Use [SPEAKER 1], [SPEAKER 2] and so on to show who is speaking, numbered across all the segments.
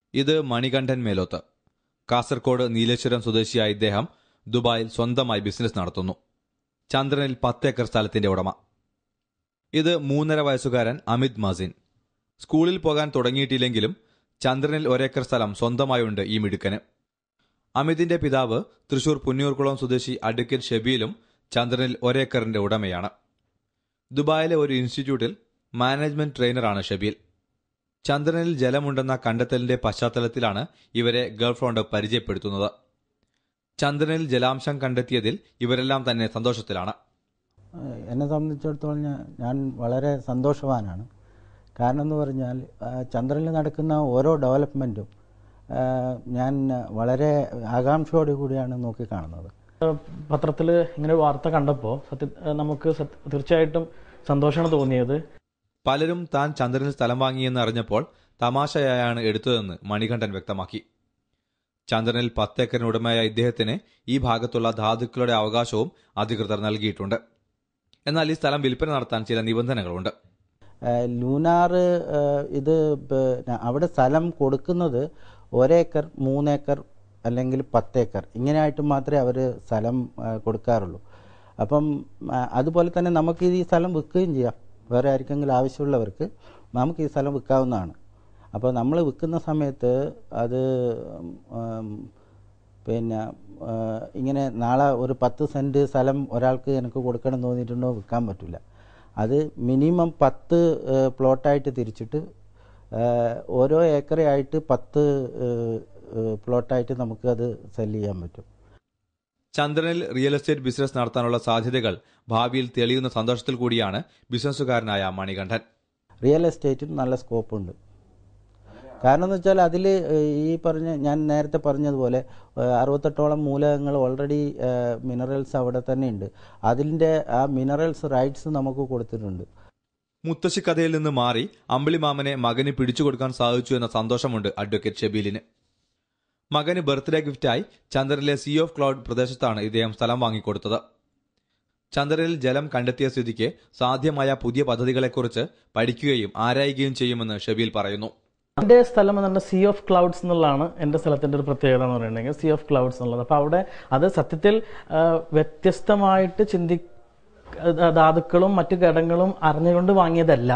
[SPEAKER 1] ഇത് മണികണ്ഠൻ മേലോത്ത് കാസർകോട് നീലേശ്വരം സ്വദേശിയായ ഇദ്ദേഹം ദുബായിൽ സ്വന്തമായി ബിസിനസ് നടത്തുന്നു ചന്ദ്രനിൽ പത്ത് ഏക്കർ സ്ഥലത്തിന്റെ ഉടമ ഇത് മൂന്നര വയസ്സുകാരൻ അമിത് മസിൻ സ്കൂളിൽ പോകാൻ തുടങ്ങിയിട്ടില്ലെങ്കിലും ചന്ദ്രനിൽ ഒരേക്കർ സ്ഥലം സ്വന്തമായുണ്ട് ഈ മിടുക്കന് അമിതിന്റെ പിതാവ് തൃശൂർ പുന്നിയൂർക്കുളം സ്വദേശി അഡ്വക്കേറ്റ് ഷെബീലും ചന്ദ്രനിൽ ഒരേക്കറിന്റെ ഉടമയാണ് ദുബായിലെ ഒരു ഇൻസ്റ്റിറ്റ്യൂട്ടിൽ മാനേജ്മെന്റ് ട്രെയിനറാണ് ഷബീൽ ചന്ദ്രനിൽ ജലമുണ്ടെന്ന കണ്ടെത്തലിന്റെ പശ്ചാത്തലത്തിലാണ് ഇവരെ ഗൾഫ്രോണ്ട് പരിചയപ്പെടുത്തുന്നത് ചന്ദ്രനിൽ ജലാംശം കണ്ടെത്തിയതിൽ ഇവരെല്ലാം തന്നെ സന്തോഷത്തിലാണ്
[SPEAKER 2] എന്നെ സംബന്ധിച്ചിടത്തോളം ഞാൻ ഞാൻ വളരെ സന്തോഷവാനാണ് കാരണം എന്ന് പറഞ്ഞാൽ ആ, ചന്ദ്രനിൽ നടക്കുന്ന ഓരോ ഡെവലപ്മെൻറ്റും ഞാൻ വളരെ ആകാംക്ഷയോടു കൂടിയാണ് നോക്കിക്കാണുന്നത്
[SPEAKER 3] പത്രത്തിൽ ഇങ്ങനെ ഒരു വാർത്ത കണ്ടപ്പോൾ സത്യ നമുക്ക് സത്യ- തീർച്ചയായിട്ടും സന്തോഷമാണ് തോന്നിയത്
[SPEAKER 1] പലരും താൻ ചന്ദ്രനിൽ സ്ഥലം വാങ്ങിയെന്ന് അറിഞ്ഞപ്പോൾ തമാശയായാണ് എടുത്തതെന്ന് മണികണ്ഠൻ വ്യക്തമാക്കി ചന്ദ്രനിൽ പത്തേക്കറിന് ഉടമയായ ഇദ്ദേഹത്തിന് ഈ ഭാഗത്തുള്ള ധാതുക്കളുടെ അവകാശവും അധികൃതർ നൽകിയിട്ടുണ്ട് എന്നാൽ ഈ സ്ഥലം വിൽപ്പന നടത്താൻ ചില നിബന്ധനകളുണ്ട്
[SPEAKER 2] ആ, ലൂനാർ ആ, ഇത് പിന്നെ അവിടെ സ്ഥലം കൊടുക്കുന്നത് ഒരേക്കർ മൂന്നേക്കർ അല്ലെങ്കിൽ പത്തേക്കർ ഇങ്ങനെയായിട്ട് മാത്രമേ അവർ സ്ഥലം ആ, കൊടുക്കാറുള്ളൂ അപ്പം ആ, അതുപോലെ തന്നെ നമുക്ക് ഈ സ്ഥലം വിൽക്കുകയും ചെയ്യാം വേറെ ആർക്കെങ്കിലും ആവശ്യമുള്ളവർക്ക് നമുക്ക് ഈ സ്ഥലം വിൽക്കാവുന്നതാണ് അപ്പോൾ നമ്മൾ വിൽക്കുന്ന സമയത്ത് അത് ഉം, പിന്നെ ആ, ഇങ്ങനെ നാളെ ഒരു പത്ത് സെൻറ്റ് സ്ഥലം ഒരാൾക്ക് എനിക്ക് കൊടുക്കണം എന്ന് തോന്നിയിട്ടുണ്ടോ വിൽക്കാൻ പറ്റില്ല അത് മിനിമം പത്ത് ഏഹ്, പ്ലോട്ടായിട്ട് തിരിച്ചിട്ട് ഏഹ്, ഓരോ ഏക്കറയായിട്ട് പത്ത് ഏഹ്, ഏഹ്, പ്ലോട്ടായിട്ട് നമുക്ക് അത് സെല് ചെയ്യാൻ പറ്റും
[SPEAKER 1] ചന്ദ്രനിൽ റിയൽ എസ്റ്റേറ്റ് ബിസിനസ് നടത്താനുള്ള സാധ്യതകൾ ഭാവിയിൽ തെളിയുന്ന സന്തോഷത്തിൽ കൂടിയാണ് ബിസിനസ്സുകാരനായ മണികണ്ഠൻ
[SPEAKER 2] റിയൽ എസ്റ്റേറ്റിന് നല്ല സ്കോപ്പുണ്ട് കാരണം എന്ന് വെച്ചാൽ അതിൽ ഈ പറഞ്ഞ ഞാൻ നേരത്തെ പറഞ്ഞതുപോലെ ഏഹ്, അറുപത്തെട്ടോളം മൂലകങ്ങൾ ഓൾറെഡി മിനറൽസ് അവിടെ തന്നെ ഉണ്ട് അതിൻ്റെ ആ മിനറൽസ് റൈറ്റ്സ് നമുക്ക് കൊടുത്തിട്ടുണ്ട്
[SPEAKER 1] മുത്തശ്ശി കഥയിൽ നിന്ന് മാറി അമ്പിളിമാമനെ മകന് പിടിച്ചുകൊടുക്കാൻ സാധിച്ചു എന്ന സന്തോഷമുണ്ട് അഡ്വക്കേറ്റ് ഷബീലിന് മകന് ബർത്ത്ഡേ ഗിഫ്റ്റായി ചന്ദ്രനിലെ സീ ഓഫ് ക്ലൗഡ് പ്രദേശത്താണ് ഇദ്ദേഹം സ്ഥലം വാങ്ങിക്കൊടുത്തത് ചന്ദ്രനിൽ ജലം കണ്ടെത്തിയ സ്ഥിതിക്ക് സാധ്യമായ പുതിയ പദ്ധതികളെക്കുറിച്ച് പഠിക്കുകയും ആരായുകയും ചെയ്യുമെന്ന് ഷബീൽ പറയുന്നു
[SPEAKER 3] എൻ്റെ സ്ഥലം എന്നുണ്ട് സീ ഓഫ് ക്ലൗഡ്സ് എന്നുള്ളതാണ് എൻ്റെ സ്ഥലത്തിൻ്റെ ഒരു പ്രത്യേകത എന്ന് പറയുന്നുണ്ടെങ്കിൽ സീ ഓഫ് ക്ലൗഡ്സ് എന്നുള്ളത് അപ്പോൾ അവിടെ അത് സത്യത്തിൽ ആ, വ്യത്യസ്തമായിട്ട് ചിന്തി ആ, ധാതുക്കളും മറ്റു ഘടകങ്ങളും അറിഞ്ഞുകൊണ്ട് വാങ്ങിയതല്ല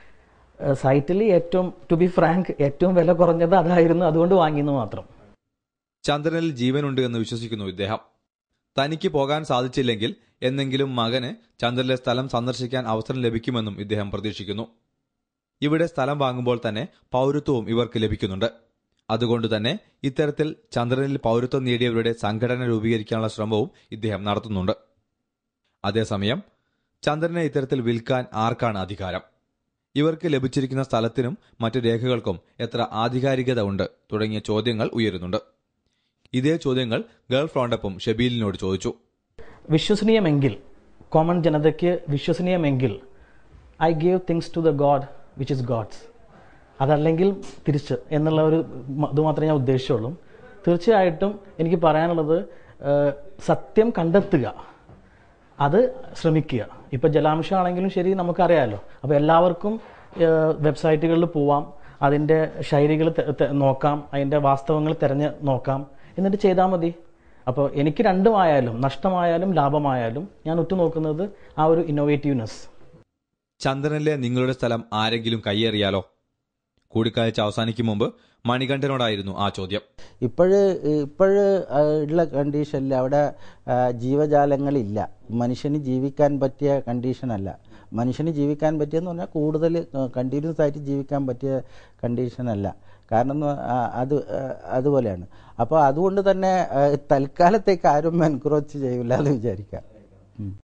[SPEAKER 3] ആ, സൈറ്റിൽ ഏറ്റവും ടു ബി ഫ്രാങ്ക് ഏറ്റവും വില കുറഞ്ഞത് അതായിരുന്നു അതുകൊണ്ട് വാങ്ങിയെന്ന് മാത്രം
[SPEAKER 1] ചന്ദ്രനിൽ ജീവനുണ്ട് എന്ന് വിശ്വസിക്കുന്നു ഇദ്ദേഹം തനിക്ക് പോകാൻ സാധിച്ചില്ലെങ്കിൽ എന്നെങ്കിലും മകന് ചന്ദ്രനിലെ സ്ഥലം സന്ദർശിക്കാൻ അവസരം ലഭിക്കുമെന്നും ഇദ്ദേഹം പ്രതീക്ഷിക്കുന്നു ഇവിടെ സ്ഥലം വാങ്ങുമ്പോൾ തന്നെ പൗരത്വവും ഇവർക്ക് ലഭിക്കുന്നുണ്ട് അതുകൊണ്ട് തന്നെ ഇത്തരത്തിൽ ചന്ദ്രനിൽ പൗരത്വം നേടിയവരുടെ സംഘടന രൂപീകരിക്കാനുള്ള ശ്രമവും ഇദ്ദേഹം നടത്തുന്നുണ്ട് അതേസമയം ചന്ദ്രനെ ഇത്തരത്തിൽ വിൽക്കാൻ ആർക്കാണ് അധികാരം ഇവർക്ക് ലഭിച്ചിരിക്കുന്ന സ്ഥലത്തിനും മറ്റു രേഖകൾക്കും എത്ര ആധികാരികത ഉണ്ട് തുടങ്ങിയ ചോദ്യങ്ങൾ ഉയരുന്നുണ്ട് ഇതേ ചോദ്യങ്ങൾ ഗൾഫ് റൗണ്ടപ്പും ഷബീലിനോട് ചോദിച്ചു
[SPEAKER 3] വിശ്വസനീയമെങ്കിൽ കോമൺ ജനതയ്ക്ക് വിശ്വസനീയമെങ്കിൽ I gave things to the God which is God's അതല്ലെങ്കിൽ തിരിച്ച് എന്നുള്ള ഒരു മ- ഇത് മാത്രമേ ഞാൻ ഉദ്ദേശിച്ചുള്ളൂ തീർച്ചയായിട്ടും എനിക്ക് പറയാനുള്ളത് ഏഹ്, സത്യം കണ്ടെത്തുക അത് ശ്രമിക്കുക ഇപ്പോൾ ജലാംശമാണെങ്കിലും ശരി നമുക്കറിയാമല്ലോ അപ്പോൾ എല്ലാവർക്കും ഏഹ്, വെബ്സൈറ്റുകളിൽ പോവാം അതിൻ്റെ ശൈലികൾ തെ- തെ- നോക്കാം അതിൻ്റെ വാസ്തവങ്ങൾ തിരഞ്ഞ് നോക്കാം എന്നിട്ട് ചെയ്താൽ മതി അപ്പോൾ എനിക്ക് രണ്ടുമായാലും നഷ്ടമായാലും ലാഭമായാലും ഞാൻ ഉറ്റുനോക്കുന്നത് ആ ഒരു ഇന്നോവേറ്റീവ്നെസ്
[SPEAKER 1] ചന്ദ്രനിലെ നിങ്ങളുടെ സ്ഥലം ആരെങ്കിലും കയ്യേറിയാലോ കൂടിക്കാഴ്ച അവസാനിക്കും മുമ്പ് മണികണ്ഠനോടായിരുന്നു ആ ചോദ്യം
[SPEAKER 2] ഇപ്പോഴ് ഇപ്പോഴ് ഉള്ള കണ്ടീഷനിൽ അവിടെ ആ, ജീവജാലങ്ങളില്ല മനുഷ്യന് ജീവിക്കാൻ പറ്റിയ കണ്ടീഷനല്ല മനുഷ്യന് ജീവിക്കാൻ പറ്റിയെന്ന് പറഞ്ഞാൽ കൂടുതൽ കണ്ടിന്യൂസ് ആയിട്ട് ജീവിക്കാൻ പറ്റിയ കണ്ടീഷനല്ല കാരണം എന്ന് ആ, അത് ആ, അതുപോലെയാണ് അപ്പോൾ അതുകൊണ്ട് തന്നെ ആ, തൽക്കാലത്തേക്ക് ആരും എൻക്രോച്ച് ചെയ്യില്ല എന്ന് വിചാരിക്കാം ഉം.